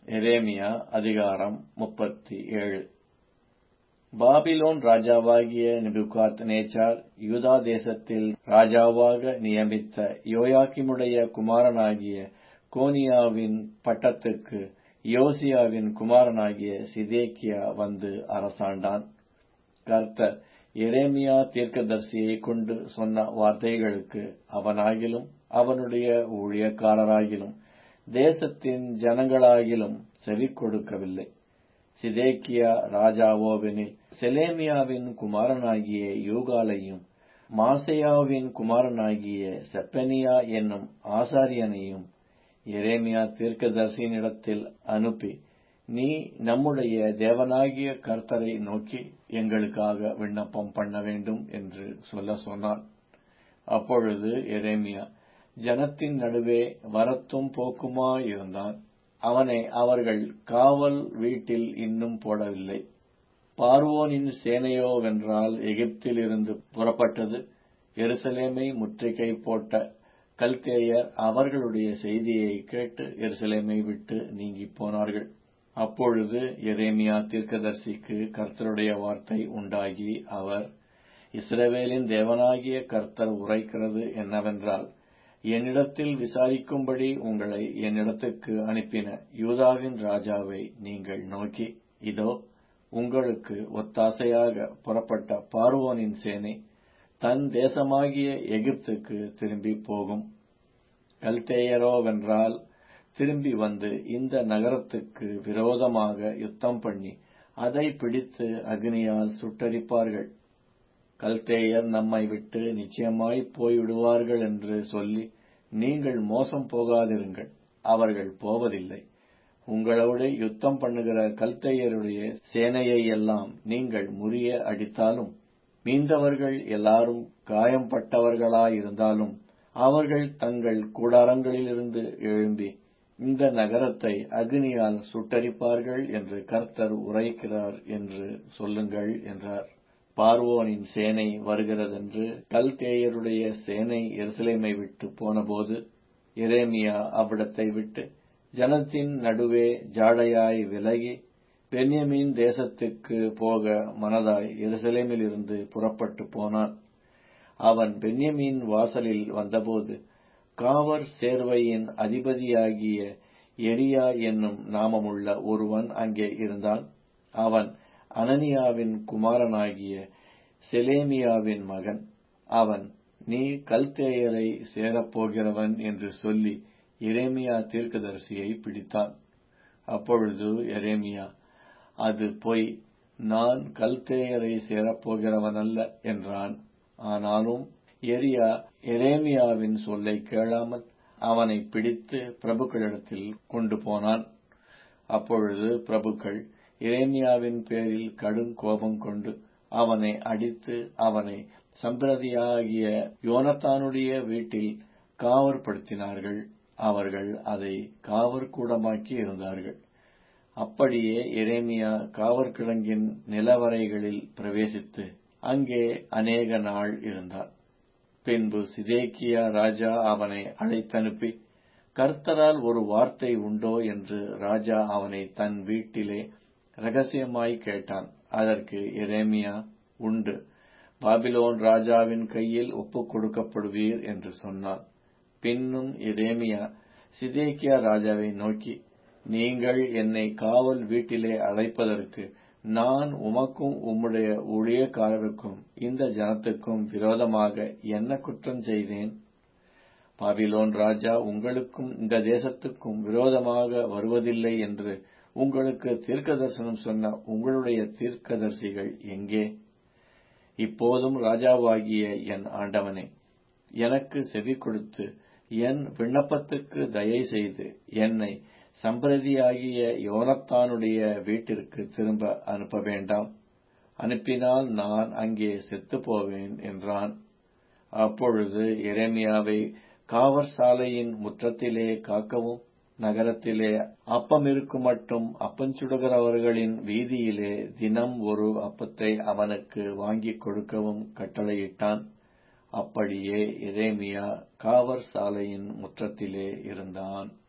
எரேமியா அதிகாரம் முப்பத்தி ஏழு பாபிலோன் ராஜாவாகிய நெபுகாத் நேச்சார் யூதா தேசத்தில் ராஜாவாக நியமித்த யோயாக்கிமுடைய குமாரனாகிய கோனியாவின் பட்டத்துக்கு யோசியாவின் குமாரனாகிய சிதேக்கியா வந்து அரசாண்டான் கர்த்தர் எரேமியா தீர்க்கதரிசியைக் கொண்டு சொன்ன வார்த்தைகளுக்கு அவனாகிலும் அவனுடைய ஊழியக்காரராகிலும் தேசத்தின் ஜனங்களாகிலும் செவி கொடுக்கவில்லை சிதேக்கியா ராஜாவோவெனில் செலேமியாவின் குமாரனாகிய யூகாலையும் மாசையாவின் குமாரனாகிய செப்பனியா என்னும் ஆசாரியனையும் எரேமியா தீர்க்கதரிசியினிடத்தில் அனுப்பி நீ நம்முடைய தேவனாகிய கர்த்தரை நோக்கி எங்களுக்காக விண்ணப்பம் பண்ண வேண்டும் என்று சொல்ல சொன்னான் அப்பொழுது எரேமியா ஜனத்தின் நடுவே வரத்தும் போக்குமா இருந்தான் அவனை அவர்கள் காவல் வீட்டில் இன்னும் போடவில்லை பார்வோனின் சேனையோவென்றால் எகிப்திலிருந்து புறப்பட்டது எருசலேமை முற்றுகை போட்ட கல்தேயர் அவர்களுடைய செய்தியை கேட்டு எருசலேமை விட்டு நீங்கிப் போனார்கள் அப்பொழுது எரேமியா தீர்க்கதர்சிக்கு கர்த்தருடைய வார்த்தை உண்டாகி அவர் இஸ்ரவேலின் தேவனாகிய கர்த்தர் உரைக்கிறது என்னவென்றால் என்னிடத்தில் விசாரிக்கும்படி உங்களை என்னிடத்துக்கு அனுப்பின யூதாவின் ராஜாவை நீங்கள் நோக்கி இதோ உங்களுக்கு ஒத்தாசையாக புறப்பட்ட பார்வோனின் சேனை தன் தேசமாகிய எகிப்துக்கு திரும்பி போகும் கல்தேயரோவென்றால் திரும்பி வந்து இந்த நகரத்துக்கு விரோதமாக யுத்தம் பண்ணி அதை பிடித்து அக்னியால் சுட்டரிப்பார்கள் கல்தேயர் நம்மை விட்டு நிச்சயமாய் போய்விடுவார்கள் என்று சொல்லி நீங்கள் மோசம் போகாதிருங்கள் அவர்கள் போவதில்லை உங்களோடு யுத்தம் பண்ணுகிற கல்தையருடைய சேனையை எல்லாம் நீங்கள் முறிய அடித்தாலும் மீந்தவர்கள் எல்லாரும் காயம்பட்டவர்களாயிருந்தாலும் அவர்கள் தங்கள் கூடாரங்களிலிருந்து எழும்பி இந்த நகரத்தை அக்னியால் சுட்டரிப்பார்கள் என்று கர்த்தர் உரைக்கிறார் என்று சொல்லுங்கள் என்றார் பார்வோனின் சேனை வருகிறதென்று கல்தேயருடைய சேனை எருசலேமை விட்டு போனபோது எரேமியா அவ்விடத்தை விட்டு ஜனத்தின் நடுவே ஜாடையாய் விலகி பென்யமீன் தேசத்துக்கு போக மனதாய் எருசலேமிலிருந்து புறப்பட்டு போனான் அவன் பென்யமீன் வாசலில் வந்தபோது காவர் சேர்வையின் அதிபதியாகிய எரியா என்னும் நாமமுள்ள ஒருவன் அங்கே இருந்தான் அவன் அனனியாவின் குமாரனாகிய செலேமியாவின் மகன் அவன் நீ கல்தேயரை சேரப்போகிறவன் என்று சொல்லி எரேமியா தீர்க்கதரிசியை பிடித்தான் அப்பொழுது எரேமியா அது பொய் நான் கல்தேயரை சேரப்போகிறவன் அல்ல என்றான் ஆனாலும் எரியா எரேமியாவின் சொல்லை கேளாமல் அவனை பிடித்து பிரபுக்களிடத்தில் கொண்டு போனான் அப்பொழுது பிரபுக்கள் எரேமியாவின் பேரில் கடும் கோபம் கொண்டு அவனை அடித்து அவனை சம்பிரதியாகிய யோனத்தானுடைய வீட்டில் காவற்படுத்தினார்கள் அவர்கள் அதை காவற்கூடமாக்கி இருந்தார்கள் அப்படியே எரேமியா காவற்கிழங்கின் நிலவரைகளில் பிரவேசித்து அங்கே அநேக நாள் இருந்தார் பின்பு சிதேக்கியா ராஜா அவனை அழைத்தனுப்பி கர்த்தரால் ஒரு வார்த்தை உண்டோ என்று ராஜா அவனை தன் வீட்டிலே ரகசியமாய் கேட்டான் அதற்கு எரேமியா உண்டு பாபிலோன் ராஜாவின் கையில் ஒப்புக் கொடுக்கப்படுவீர் என்று சொன்னான் பின்னும் எரேமியா சிதேக்கியா ராஜாவை நோக்கி நீங்கள் என்னை காவல் வீட்டிலே அழைப்பதற்கு நான் உமக்கும் உம்முடைய ஊழியக்காரருக்கும் இந்த ஜனத்துக்கும் விரோதமாக என்ன குற்றம் செய்தேன் பாபிலோன் ராஜா உங்களுக்கும் இந்த தேசத்துக்கும் விரோதமாக வருவதில்லை என்று உங்களுக்கு தீர்க்க தரிசனம் சொன்ன உங்களுடைய தீர்க்கதரிசிகள் எங்கே இப்போதும் ராஜாவாகிய என் ஆண்டவனே எனக்கு செவி கொடுத்து என் விண்ணப்பத்துக்கு தயை செய்து என்னை சம்பிரதியாகிய யோனத்தானுடைய வீட்டிற்கு திரும்ப அனுப்ப வேண்டாம் அனுப்பினால் நான் அங்கே செத்து போவேன் என்றான் அப்பொழுது எரேமியாவை காவற் சாலையின் முற்றத்திலே காக்கவும் நகரத்திலே அப்பம் இருக்கும் மட்டும் அப்பஞ்சுடுகிறவர்களின் வீதியிலே தினம் ஒரு அப்பத்தை அவனுக்கு வாங்கிக் கொடுக்கவும் கட்டளையிட்டான் அப்படியே எரேமியா காவற் சாலையின் முற்றத்திலே இருந்தான்